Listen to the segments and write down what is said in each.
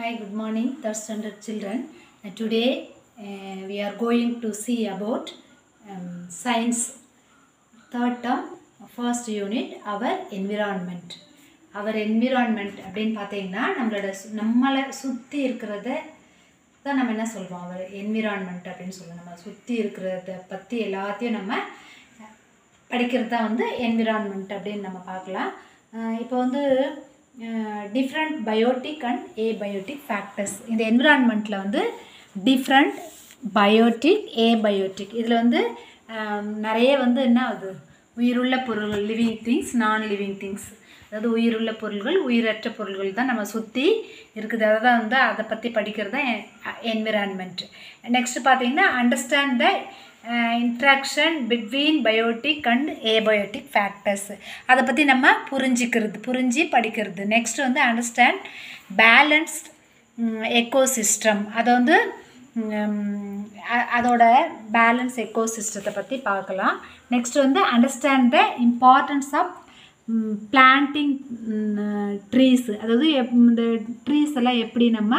Hi, good morning, third standard children. Uh, today uh, we are going to see about um, science third term first unit our environment. our environment அப்படின்னு பார்த்தீங்கன்னா நம்மளோட சு- நம்மளை சுற்றி இருக்கிறத தான் நம்ம என்ன சொல்வோம் அவர் என்விரான்மெண்ட் அப்படின்னு சொல்லுவோம் நம்ம சுற்றி இருக்கிறத பற்றி எல்லாத்தையும் நம்ம படிக்கிறது தான் வந்து என்விரான்மெண்ட் அப்படின்னு நம்ம பார்க்கலாம் அஹ் இப்போ வந்து different biotic and abiotic factors இந்த என்விரான்மெண்ட்டில் வந்து டிஃப்ரெண்ட் பயோட்டிக் ஏபயோட்டிக் இதில் வந்து அஹ், நிறைய வந்து என்ன ஆகுது உயிருள்ள பொருள்கள் living things non living things அதாவது உயிருள்ள பொருள்கள் உயிரற்ற பொருள்கள் தான் நம்ம சுற்றி இருக்குது அதை தான் வந்து அதை பற்றி படிக்கிறது தான் என்விரான்மெண்ட் நெக்ஸ்ட் பார்த்தீங்கன்னா understand the interaction between biotic and abiotic factors அதை பற்றி நம்ம புரிஞ்சிக்கிறது புரிஞ்சு படிக்கிறது நெக்ஸ்ட் வந்து அண்டர்ஸ்டாண்ட் பேலன்ஸ்ட் எக்கோசிஸ்டம் அதை வந்து ம், அ- அதோட பேலன்ஸ் எக்கோசிஸ்டத்தை பற்றி பார்க்கலாம் நெக்ஸ்ட் வந்து understand the importance of planting trees அதாவது எப்- இந்த ட்ரீஸ் எல்லாம் எப்படி நம்ம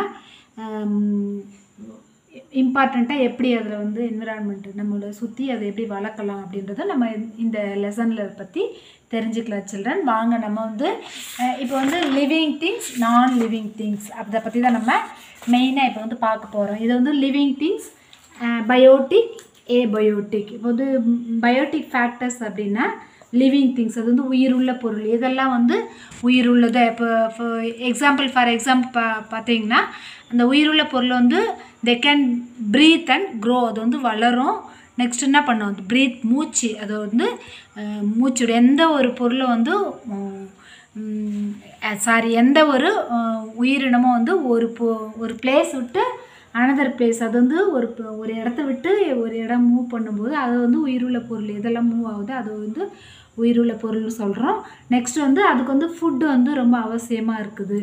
இம்பார்ட்டண்ட்டாக எப்படி அதில் வந்து என்விரான்மெண்ட் நம்மளை சுற்றி அதை எப்படி வளர்க்கலாம் அப்படின்றத நம்ம இந்த லெசனில் பற்றி தெரிஞ்சுக்கலாம் சில்ட்ரன் வாங்க நம்ம வந்து அஹ், இப்போ வந்து living things non living things அதை பற்றி தான் நம்ம மெயினாக இப்போ வந்து பார்க்க போகிறோம் இது வந்து லிவிங் திங்ஸ் பயோட்டிக் ஏபயோட்டிக் இப்போ வந்து பயோட்டிக் ஃபேக்டர்ஸ் அப்படின்னா லிவிங் திங்ஸ் அது வந்து உயிருள்ள பொருள் இதெல்லாம் வந்து உயிருள்ளது இப்போ இப்போ எக்ஸாம்பிள் ஃபார் எக்ஸாம்பிள் பா பார்த்தீங்கன்னா அந்த உயிருள்ள பொருள் வந்து they can breathe and grow அது வந்து வளரும் நெக்ஸ்ட் என்ன பண்ணும் அது ப்ரீத் மூச்சு அது வந்து அஹ், மூச்சோட எந்த ஒரு பொருளை வந்து சாரி எந்த ஒரு அஹ், உயிரினமும் வந்து ஒரு பொ ஒரு பிளேஸ் விட்டு அனதர் பிளேஸ் அது வந்து ஒரு ப- ஒரு இடத்த விட்டு ஒரு இடம் மூவ் பண்ணும்போது அது வந்து உயிருள்ள பொருள் எதெல்லாம் மூவ் ஆகுது அது வந்து உயிருள்ள பொருள்னு சொல்கிறோம் நெக்ஸ்ட் வந்து அதுக்கு வந்து ஃபுட்டு வந்து ரொம்ப அவசியமாக இருக்குது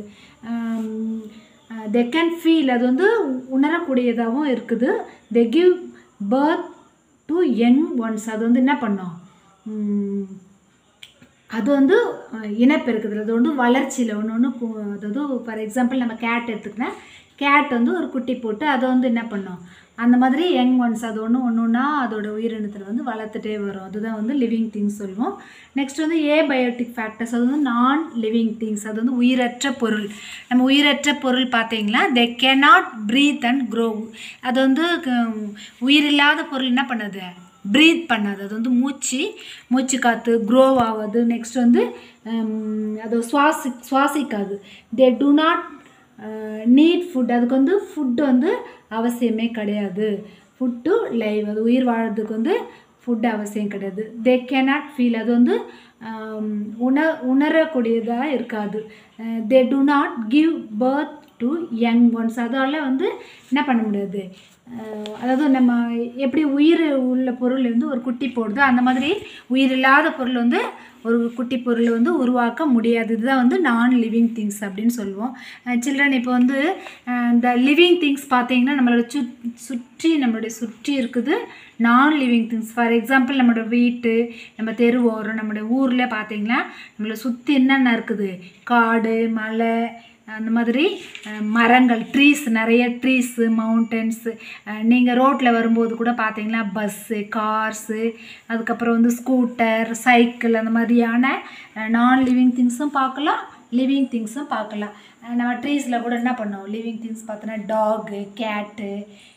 தே கேன் ஃபீல் அது வந்து உணரக்கூடியதாகவும் இருக்குது they give birth to young ones அது வந்து என்ன பண்ணும் உம், அது வந்து அஹ், இனப்பெருக்கத்தில் அது வந்து வளர்ச்சியில் ஒன்று ஒன்று அதாவது ஃபார் எக்ஸாம்பிள் நம்ம கேட் எடுத்துக்கினா கேட் வந்து ஒரு குட்டி போட்டு அதை வந்து என்ன பண்ணும் அந்த மாதிரி யங் ஒன்ஸ் அது ஒன்று ஒன்று ஒன்றா அதோட உயிரினத்தில் வந்து வளர்த்துட்டே வரும் அதுதான் வந்து லிவிங் திங்ஸ் சொல்லுவோம் நெக்ஸ்ட் வந்து ஏபயோட்டிக் ஃபேக்டர்ஸ் அது வந்து நான் லிவிங் திங்ஸ் அது வந்து உயிரற்ற பொருள் நம்ம உயிரற்ற பொருள் பார்த்தீங்கன்னா they cannot breathe and grow அது வந்து க- உயிரில்லாத பொருள் என்ன பண்ணுது ப்ரீத் பண்ணாது அது வந்து மூச்சு மூச்சு காற்று க்ரோ ஆகாது நெக்ஸ்ட் வந்து ஹம், அது சுவாசி சுவாசிக்காது they do not need food அதுக்கு வந்து ஃபுட்டு வந்து அவசியமே கிடையாது ஃபுட்டு லைவ் அது உயிர் வாழறதுக்கு வந்து ஃபுட் அவசியம் கிடையாது தே cannot ஃபீல் அது வந்து ஆம், உண உணரக்கூடியதாக இருக்காது they do not give birth to young ones அதால் வந்து என்ன பண்ண முடியாது அஹ், அதாவது நம்ம எப்படி உயிர் உள்ள பொருள் வந்து ஒரு குட்டி போடுதோ அந்த மாதிரி உயிர் இல்லாத பொருள் வந்து ஒரு குட்டி பொருள் வந்து உருவாக்க முடியாது இதுதான் வந்து நான் லிவிங் திங்ஸ் அப்படின்னு சொல்லுவோம் சில்ட்ரன் இப்போ வந்து அஹ், இந்த லிவிங் திங்ஸ் பார்த்தீங்கன்னா நம்மளோட சு சுற்றி நம்மளுடைய சுற்றி இருக்குது நான் லிவிங் திங்ஸ் ஃபார் எக்ஸாம்பிள் நம்மளோட வீட்டு நம்ம தெருவோரம் நம்மளுடைய ஊரில் பார்த்தீங்கன்னா நம்மளை சுற்றி என்னென்ன இருக்குது காடு மலை அந்த மாதிரி அஹ், மரங்கள் ட்ரீஸ் நிறைய ட்ரீஸு மவுண்டன்ஸு நீங்கள் ரோட்டில் வரும்போது கூட பார்த்தீங்கன்னா பஸ்ஸு கார்ஸு அதுக்கப்புறம் வந்து ஸ்கூட்டர் சைக்கிள் அந்த மாதிரியான நான் லிவிங் திங்ஸும் பார்க்கலாம் லிவிங் திங்ஸும் பார்க்கலாம் அஹ், நம்ம ட்ரீஸில் கூட என்ன பண்ணோம் லிவிங் திங்ஸ் பார்த்தோன்னா டாகு கேட்டு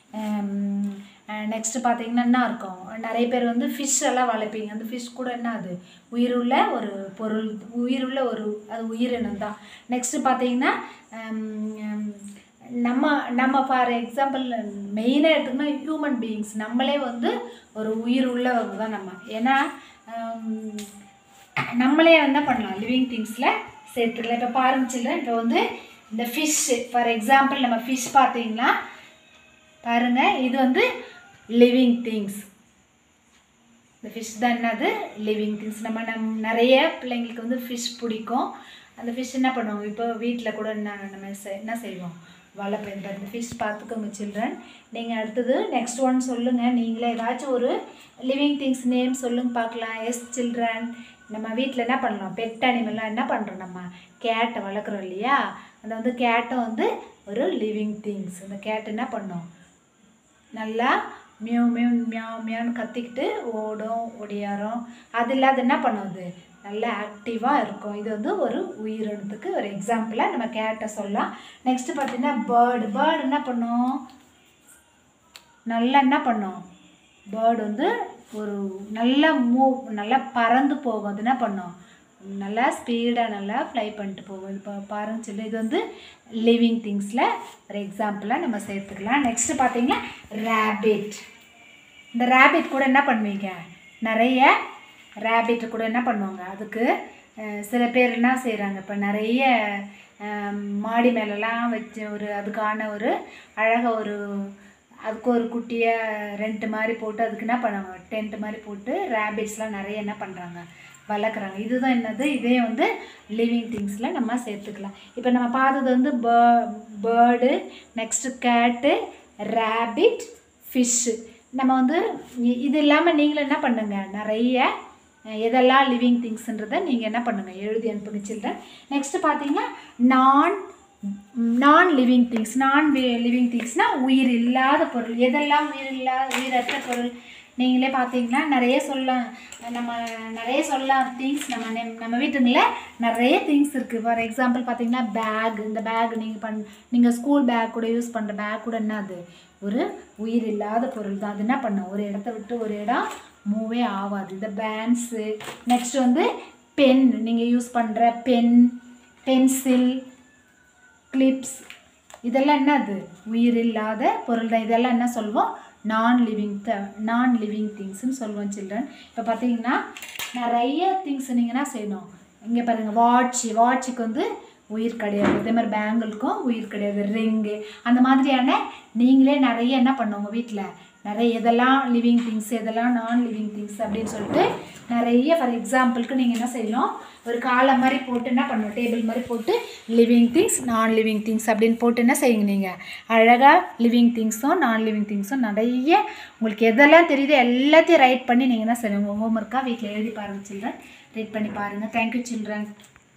நெக்ஸ்ட்டு பார்த்தீங்கன்னா என்ன இருக்கும் நிறைய பேர் வந்து ஃபிஷ் எல்லாம் வளர்ப்பீங்க அந்த ஃபிஷ் கூட என்ன அது உயிருள்ள ஒரு பொருள் உயிருள்ள ஒரு அது உயிரினம் தான் நெக்ஸ்ட்டு பார்த்தீங்கன்னா ஹம், நம்ம நம்ம ஃபார் எக்ஸாம்பிள் மெயினாக எடுத்துக்கணும் ஹியூமன் பீயிங்ஸ் நம்மளே வந்து ஒரு உயிர் உள்ளவங்க தான் நம்ம ஏன்னா ஹம், நம்மளே என்ன பண்ணலாம் லிவிங் திங்ஸில் சேர்த்துக்கலாம் இப்போ பாருங்க சில்ட்ரன் இப்போ வந்து இந்த ஃபிஷ்ஷு ஃபார் எக்ஸாம்பிள் நம்ம ஃபிஷ் பார்த்தீங்கன்னா பாருங்க இது வந்து லிவிங் திங்ஸ் இந்த ஃபிஷ் தான் என்னது லிவிங் திங்ஸ் நம்ம நம் நிறைய பிள்ளைங்களுக்கு வந்து ஃபிஷ் பிடிக்கும் அந்த ஃபிஷ் என்ன பண்ணுவோம் இப்போ வீட்டில் கூட என்ன நம்ம செ- என்ன செய்வோம் வளர்ப்பேன் இந்த இந்த ஃபிஷ் பார்த்துக்கோங்க சில்ட்ரன் நீங்கள் அடுத்தது நெக்ஸ்ட் ஒன் சொல்லுங்கள் நீங்களே ஏதாச்சும் ஒரு லிவிங் திங்ஸ் நேம் சொல்லுங்க பார்க்கலாம் எஸ் சில்ட்ரன் நம்ம வீட்டில் என்ன பண்ணலாம் பெட் அனிமல்லாம் என்ன பண்ணுறோம் நம்ம கேட்டை வளர்க்குறோம் இல்லையா அந்த வந்து கேட்டை வந்து ஒரு லிவிங் திங்ஸ் இந்த கேட் என்ன பண்ணும் நல்லா மியூ மியூ மியாவ் மியான்னு கத்திக்கிட்டு ஓடும் ஒடியாரும் அது இல்லாத என்ன பண்ணுது நல்லா ஆக்டிவாக இருக்கும் இது வந்து ஒரு உயிரினத்துக்கு ஒரு எக்ஸாம்பிளாக நம்ம கேட்டை சொல்லலாம் நெக்ஸ்ட்டு பார்த்தீங்கன்னா பேர்டு பேர்டு என்ன பண்ணும் நல்லா என்ன பண்ணும் பேர்டு வந்து ஒரு நல்ல மூவ் நல்லா பறந்து போகும் அது என்ன பண்ணும் நல்லா ஸ்பீடாக நல்லா ஃப்ளை பண்ணிட்டு போகும் இது இப்போ பாருங்க சொல்லி இது வந்து லிவிங் திங்ஸில் ஒரு எக்ஸாம்பிளாக நம்ம சேர்த்துக்கலாம் நெக்ஸ்ட்டு பார்த்தீங்கன்னா ரேபிட் இந்த ரேபிட் கூட என்ன பண்ணுவீங்க நிறைய ரேபிட் கூட என்ன பண்ணுவாங்க அதுக்கு அஹ், சில பேர் என்ன செய்கிறாங்க இப்போ நிறைய அஹ், மாடி மேலெலாம் வச்சு ஒரு அதுக்கான ஒரு அழகாக ஒரு அதுக்கு ஒரு குட்டியை ரெண்ட் மாதிரி போட்டு அதுக்கு என்ன பண்ணுவாங்க டென்ட் மாதிரி போட்டு ரேபிட்ஸ்லாம் நிறைய என்ன பண்ணுறாங்க வளர்க்குறாங்க இதுதான் என்னது இதே வந்து லிவிங் திங்ஸில் நம்ம சேர்த்துக்கலாம் இப்போ நம்ம பார்த்தது வந்து bird next cat rabbit fish நம்ம வந்து இ- இது இல்லாமல் நீங்களும் என்ன பண்ணுங்க நிறைய அஹ், எதெல்லாம் லிவிங் திங்ஸ்ன்றதை நீங்கள் என்ன பண்ணுங்கள் எழுதி அனுப்புங்க சில்ட்ரன் நெக்ஸ்ட்டு பார்த்தீங்கன்னா non non living things non living திங்ஸ்னால் உயிர் இல்லாத பொருள் எதெல்லாம் உயிர் இல்லாத உயிரற்ற பொருள் நீங்களே பார்த்தீங்கன்னா நிறைய சொல்ல நம்ம நிறைய சொல்லலாம் திங்ஸ் நம்ம நெம்- நம்ம வீட்டுங்களில் நிறைய திங்ஸ் இருக்குது ஃபார் எக்ஸாம்பிள் பார்த்தீங்கன்னா பேக் இந்த பேக் நீங்கள் பண் நீங்கள் ஸ்கூல் பேக் கூட யூஸ் பண்ணுற பேக் கூட என்ன அது ஒரு உயிர் இல்லாத பொருள் தான் அது என்ன பண்ணும் ஒரு இடத்த விட்டு ஒரு இடம் மூவே ஆகாது இந்த பேண்ட்ஸு நெக்ஸ்ட் வந்து பென் நீங்கள் யூஸ் பண்ணுற பென் பென்சில் கிளிப்ஸ் இதெல்லாம் என்னது உயிர் இல்லாத பொருள் தான் இதெல்லாம் என்ன சொல்வோம் நான் லிவிங் த நான் லிவிங் திங்ஸ்னு சொல்லுவோம் சில்ட்ரன் இப்போ பார்த்தீங்கன்னா நிறைய திங்ஸ் நீங்கள் என்ன செய்யணும் இங்கே பாருங்கள் வாட்ச் வாட்சுக்கு வந்து உயிர் கிடையாது இதே மாதிரி பேங்கிளுக்கும் உயிர் கிடையாது ரிங்கு அந்த மாதிரியான நீங்களே நிறைய என்ன பண்ணுவோங்க வீட்டில் நிறைய எதெல்லாம் லிவிங் திங்ஸ் எதெல்லாம் நான் லிவிங் திங்ஸ் அப்படின்னு சொல்லிட்டு நிறைய ஃபார் எக்ஸாம்பிளுக்கு நீங்கள் என்ன செய்யணும் ஒரு காலை மாதிரி போட்டு என்ன பண்ணணும் டேபிள் மாதிரி போட்டு living things non living things அப்படின்னு போட்டு என்ன செய்யுங்க நீங்கள் அழகாக லிவிங் திங்ஸும் நான் லிவிங் திங்ஸும் நிறைய உங்களுக்கு எதெல்லாம் தெரியுதோ எல்லாத்தையும் ரைட் பண்ணி நீங்கள் என்ன செய்யணும் உங்கள் ஹோம்ஒர்க்காக வீட்டில் எழுதி பாருங்கள் சில்ட்ரன் ரீட் பண்ணி பாருங்கள் தேங்க்யூ சில்ட்ரன்